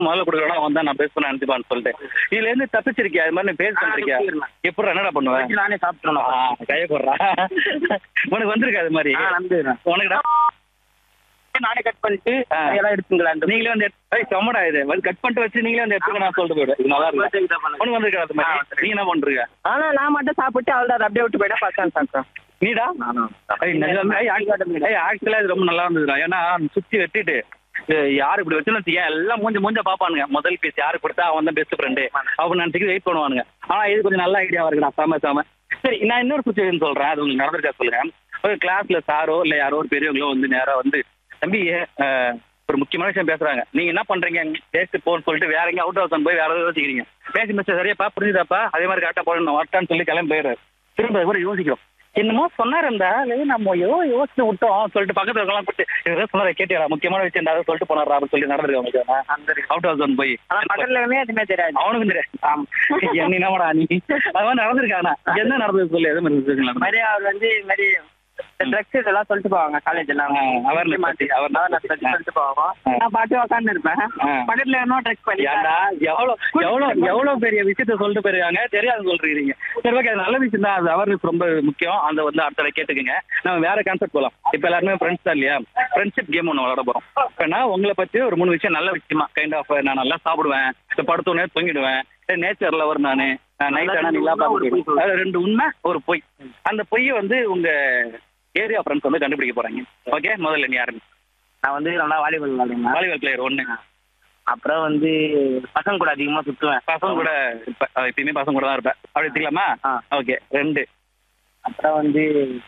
முதல்ல கொடுக்குறோம் வந்தா நான் பேச பண்ண நினைச்சுப்பான்னு சொல்லிட்டு இதுல இருந்து தப்பிச்சிருக்கியா அது மாதிரி நீ பேச பண்ணிருக்கியா எப்படி என்னடா பண்ணுவேன் நானே சாப்பிட்டுறேன் கைய போடுறா உனக்கு வந்திருக்கு அது மாதிரி நம்பிடுறேன் உனக்குடா நானே கட் பண்ணிட்டு ஆ. எல்லாம் எடுத்துங்களான் நீங்களே வந்து எடுத்து- ஏய், செம்மடா இது வந்து கட் பண்ணிட்டு வச்சு நீங்களே வந்து எடுத்துக்க நான் சொல்லிட்டு போயிடுவேன் இது நல்லா இருக்கு உனக்கு வந்திருக்கா அது மாதிரி ஆ, சரி. நீ என்ன பண்றீங்க ஆனா நான் மட்டும் சாப்பிட்டு அவள் அதை அப்படியே விட்டு போயிட்டா பசங்க சாப்பிட்டேன் நீடா ஏய், நிஜமா, ஏய், act- ஏய், actually இது ரொம்ப நல்லா இருந்ததுடா ஏன்னா சுத்தி வெட்டிட்டு ஏய், யாரு இப்படி வச்சுன்னு வச்சுக்க எல்லாம் மூஞ்ச மூஞ்ச பாப்பானுங்க முதல் பீஸ் யாரு கொடுத்தா அவன் தான் பெஸ்ட் ஃப்ரெண்டு அப்படின்னு நினைச்சுட்டு வெயிட் பண்ணுவானுங்க ஆனா இது கொஞ்சம் நல்ல ஐடியாவா இருக்குடா செம செம சரி நான் இன்னொரு சுச்சுவேஷன் சொல்றேன் அது உங்களுக்கு நடந்திருக்கா சொல்லுங்க ஒரு கிளாஸ்ல சாரோ இல்ல யாரோ ஒரு பெரியவங்களோ வந்து நேரா வந்து தம்பி அஹ், ஒரு முக்கியமான விஷயம் பேசுறாங்க நீங்க என்ன பண்றீங்க பேசிட்டு போன்னு சொல்லிட்டு வேற எங்க அவுட் ஹவுஸ் போய் வேற ஏதாவது யோசிக்கிறீங்க பேசி மிஸ்டர் சரியாப்பா புரிஞ்சுதாப்பா அதே மாதிரி கரெக்டா போடணும் வரட்டான்னு சொல்லி கிளம்பி போயிடுறாரு திரும்ப கூட யோசிக்கிறோம் என்னமோ சொன்னார் இருந்தா நம்ம யோ யோசிச்சு விட்டோம் சொல்லிட்டு பக்கத்துல இருக்கலாம் கூப்பிட்டு ஏதோ சொன்னார கேட்டியா முக்கியமான விஷயம் ஏதாவது சொல்லிட்டு போனாரா அப்படின்னு சொல்லி நடந்திருக்காங்க அவுட் ஹவுஸ் ஒன் போய் ஆனா பக்கத்துல இருந்தே எதுவுமே தெரியாது அவனுக்கு தெரியாது என்ன என்னமாடா நீ அது மாதிரி நடந்திருக்கானா என்ன நடந்தது சொல்லு எது மாதிரி இந்த நடந்தது மாதிரி அவர் வந்து இந்த மாதிரி ட்ரக்ஸ் இதெல்லாம் சொல்லிட்டு போவாங்க காலேஜ் எல்லாம் ஆ, awareness பத்தி, awareness awareness பத்தி. பத்தி சொல்லிட்டு போவாங்க ஆ. நான் பாட்டு உட்காந்து இருப்பேன் ஆ. பக்கத்துல இன்னும் ட்ரக்ஸ் பண்ணி ஏன்டா எவ்வளவு எவ்வளவு எவ்வளவு பெரிய விஷயத்த சொல்லிட்டு போயிருக்காங்க தெரியாது சொல்றீங்க சரி ஓகே அது நல்ல விஷயம் தான் அது அவேர்னஸ் ரொம்ப முக்கியம் அந்த வந்து அடுத்த கேட்டுக்குங்க நம்ம வேற கான்செப்ட் போலாம் இப்ப எல்லாருமே ஃப்ரெண்ட்ஸ் தான் இல்லையா ஃப்ரெண்ட்ஷிப் கேம் ஒன்று விளாட போறோம் இப்ப உங்களை பத்தி ஒரு மூணு விஷயம் நல்ல விஷயமா கைண்ட் ஆஃப் நான் நல்லா சாப்பிடுவேன் இப்ப படுத்தோடனே தூங்கிடுவேன் நேச்சர்ல வரும் நானு நைட் ஆனா நீங்களா பார்த்து அது ரெண்டு உண்மை ஒரு பொய் அந்த பொய்யை வந்து உங்க ஏரியா ஃப்ரெண்ட்ஸ் வந்து கண்டுபிடிக்க போறாங்க ஓகே முதல்ல நீ யாருங்க நான் வந்து நல்லா வாலிபால் விளையாடுவேன் வாலிபால் பிளேயர் ஒண்ணு அப்புறம் வந்து பசங்க கூட அதிகமா சுத்துவேன் பசங்க கூட இருப்ப அஹ் எப்பயுமே பசங்க கூட தான் இருப்பேன் அப்படி எடுத்துக்கலாமா ஆ. ஓகே ரெண்டு அப்புறம் வந்து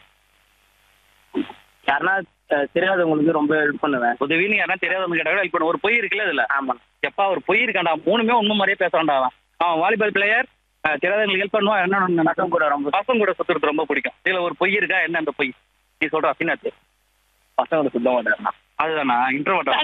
யாருன்னா அஹ், தெரியாதவங்களுக்கு ரொம்ப ஹெல்ப் பண்ணுவேன் உதவின்னு யாரா தெரியாதவங்க கேட்டா இப்போ ஒரு பொய் இருக்குல்ல இதுல ஆமா எப்பா ஒரு பொய் இருக்காண்டா மூணுமே உண்மை மாதிரியே பேசுறான்டா அவன் அவன் வாலிபால் பிளேயர் தெரியாதவங்களுக்கு ஹெல்ப் பண்ணுவான் என்ன ஒண்ணு பசங்க கூட ரொம்ப பசங்க கூட சுத்துறது ரொம்ப பிடிக்கும் இதுல ஒரு பொய் இருக்கா என்ன அந்த பொய் நீ சொல்ற அசினாச்சு பசங்க கூட சுத்த மாட்டேன் அதுதானா இன்ட்ரோவர்ட்டா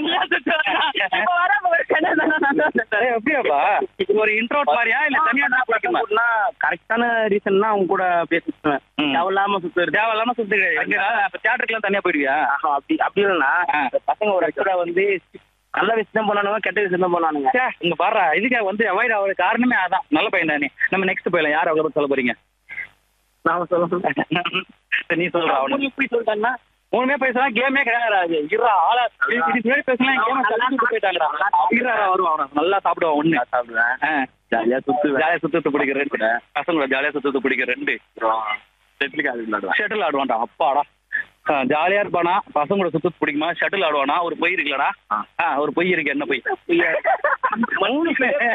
எப்படியாப்பா ஒரு இன்ட்ரோட் மாதிரியா இல்ல தனியா தான் பிடிக்குமா கரெக்டான ரீசன்னா அவங்க கூட அப்படியே சுத்துவேன் ம். தேவையில்லாம சுத்துறது தேவையில்லாம சுத்து எங்க அப்ப தியேட்டருக்குலாம் தனியா போயிடுவியா ஆஹா, அப்படி அப்படி இல்லைன்னா ஆ. இந்த பசங்க ஒரு கூட வந்து நல்ல விஷயம் தான் போனானுங்க கெட்ட விஷயம் தான் போனானுங்க ச்சே, இங்க பாரு இதுக்கு வந்து அவாய்ட் ஆகுற காரணமே அதான் நல்ல பையன் தானே நம்ம நெக்ஸ்ட் போயிடலாம் யார் அவ்வளவு சொல்ல போறீங்க நான் சொல்லுவேன் சரி, நீ சொல்ற அவனுக்கு இப்படி சொல்லிட்டேன்னா மூணுமே பேசலாம் கேமே கிடையாது இருடா ஆளா இது இது முன்னாடி பேசலாம் கேம் கலந்து போயிட்டாங்கடா இருடா வருவான் அவன் நல்லா சாப்பிடுவான் ஒண்ணு சாப்பிடுவேன் ஜாலியா சுத்துவேன் ஜாலியா சுத்தத்து பிடிக்கிற ரெண்டு பசங்களோட ஜாலியா சுத்தத்து பிடிக்கிற ரெண்டு செட்டிலுக்கு அது விளையாடுவேன் ஷட்டில் ஆடுவான்டா அப்பாடா ஆ, ஜாலியா இருப்பானா பசங்களோட சுத்தத்து பிடிக்குமா ஷட்டில் ஆடுவானா ஒரு பொய் இருக்குல்லடா ஆ. ஆ, ஒரு பொய் இருக்கு என்ன பொய் மூணு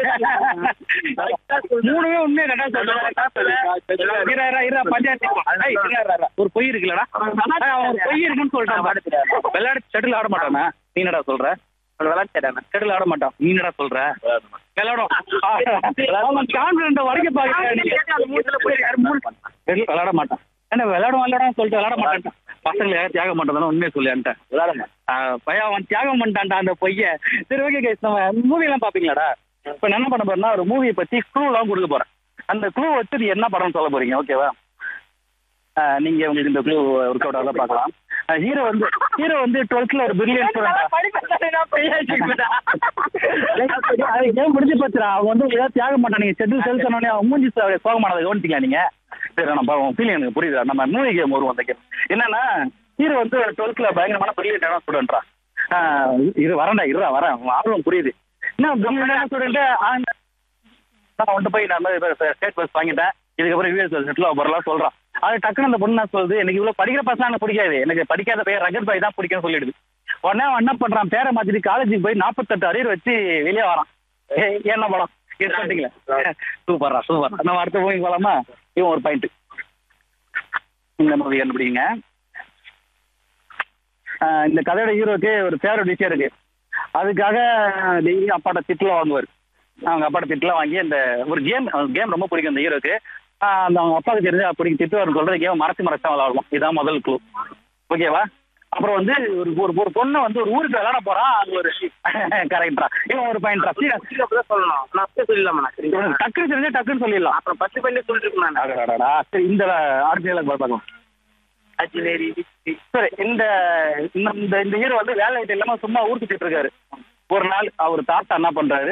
மூணுமே உண்மையா கரெக்டா சொல்றேன் இரா, இரா, இரா, பஞ்சாயத்து ஏய், இரா, இரா, இரா. ஒரு பொய் இருக்குல்லடா ஆ, அவன் ஒரு பொய் இருக்குன்னு சொல்லிட்டான் விளையாட ஷட்டில் ஆட மாட்டானா நீ என்னடா சொல்ற விளையாட்டு ஷட்டில் ஆட மாட்டான் நீ என்னடா சொல்ற விளையாடும் அவன் கான்பிடன்ட் வரைக்கும் பாக்குறேன் விளையாட மாட்டான் என்ன விளையாடும் விளையாடும் சொல்லிட்டு விளையாட மாட்டான் பசங்களை யாரும் தியாகம் பண்றதான உண்மையை சொல்லியான்ட்ட பையன் அவன் தியாகம் பண்ணிட்டான்டா அந்த பொய்ய சரி ஓகே கைஸ் நம்ம மூவி எல்லாம் பாப்பீங்களாடா இப்ப நான் என்ன பண்ண போறேன்னா ஒரு மூவியை பத்தி க்ளூ எல்லாம் கொடுக்க போறேன் அந்த க்ளூ வச்சு நீ என்ன படம்னு சொல்ல போறீங்க ஓகேவா ஆஹ் நீங்க உங்களுக்கு இந்த க்ளூ ஒர்க் அவுட் ஆக பார்க்கலாம் ஹீரோ வந்து ஹீரோ வந்து டுவெல்த்ல ஒரு பிரில்லியன் ஏன் முடிஞ்சு போச்சுடா அவங்க வந்து ஏதாவது தியாகம் மாட்டானுங்க செட்டில் செல் சொன்னோடனே அவங்க மூஞ்சி ச- சோகமானதை கவனிச்சிங்களா நீங்க சரி நம்ம ஃபீலிங் எனக்கு புரியுது நம்ம மூவி கேம் வரும் அந்த கேம் என்னன்னா ஹீரோ வந்து டுவெல்த்ல பயங்கரமான பிரில்லியன்டான ஸ்டூடெண்ட்ரா இரு வரேன்டா இருடா வரேன் உன் ஆர்வம் புரியுது என்ன பிரில்லியன்டான ஸ்டூடெண்ட் நான் வந்துட்டு போய் நான் ஸ்டேட் பஸ் வாங்கிட்டேன் இதுக்கப்புறம் யூஎஸ் செட்டில் போறலாம் சொல்றான் அது டக்குன்னு அந்த பொண்ணு நான் சொல்லுது எனக்கு இவ்வளவு படிக்கிற பசங்க எனக்கு பிடிக்காது எனக்கு படிக்காத பையன் ரகத் பாய் தான் பிடிக்கும்னு சொல்லிடுது உடனே அவன் என்ன பண்றான் பேரை மாத்திட்டு காலேஜுக்கு போய் நாற்பத்தெட்டு அரியர் வச்சு வெளியே வரான் ஏய், என்ன படம் கேட்டீங்களா சூப்பர்ரா சூப்பர் நம்ம அடுத்த மூவி போலாமா இவன் ஒரு பாயிண்ட் இந்த மூவி கண்டுபிடிங்க ஆஹ் இந்த கதையோட ஹீரோக்கு ஒரு ஃபேவரட் விஷயம் இருக்கு அதுக்காக டெய்லி அப்பாட்ட திட்டுலாம் வாங்குவார் அவங்க அப்பாட்ட திட்டுலாம் வாங்கி அந்த ஒரு கேம் கேம் ரொம்ப பிடிக்கும் அந்த ஹீரோக்கு ஆஹ் அந்த அவங்க அப்பாவுக்கு தெரிஞ்சு அப்படி திட்டுவார்னு சொல்றது கேம் மறைச்சு மறைச்சு விளாடுவோம் இதான் முதல் க்ளூ ஓகேவா அப்புறம் வந்து ஒரு ஒரு ஒரு பொண்ணு வந்து ஒரு ஊருக்கு விளையாட போறான் அது ஒரு கரெக்டா இவன் ஒரு பாயிண்ட்ரா சொல்லணும் நான் அப்படியே சொல்லிடலாமா சரி டக்குன்னு தெரிஞ்சு டக்குன்னு சொல்லிடலாம் அப்புறம் பத்து பண்ணி சொல்லிட்டு நான் அடடடா. சரி இந்த அடுத்த பார்க்கலாம் அஜ்மேரி சரி இந்த இந்த இந்த- இந்த ஹீரோ வந்து வேலை வெட்டி இல்லாம சும்மா ஊர் சுத்திட்டு இருக்காரு ஒரு நாள் அவர் தாத்தா என்ன பண்றாரு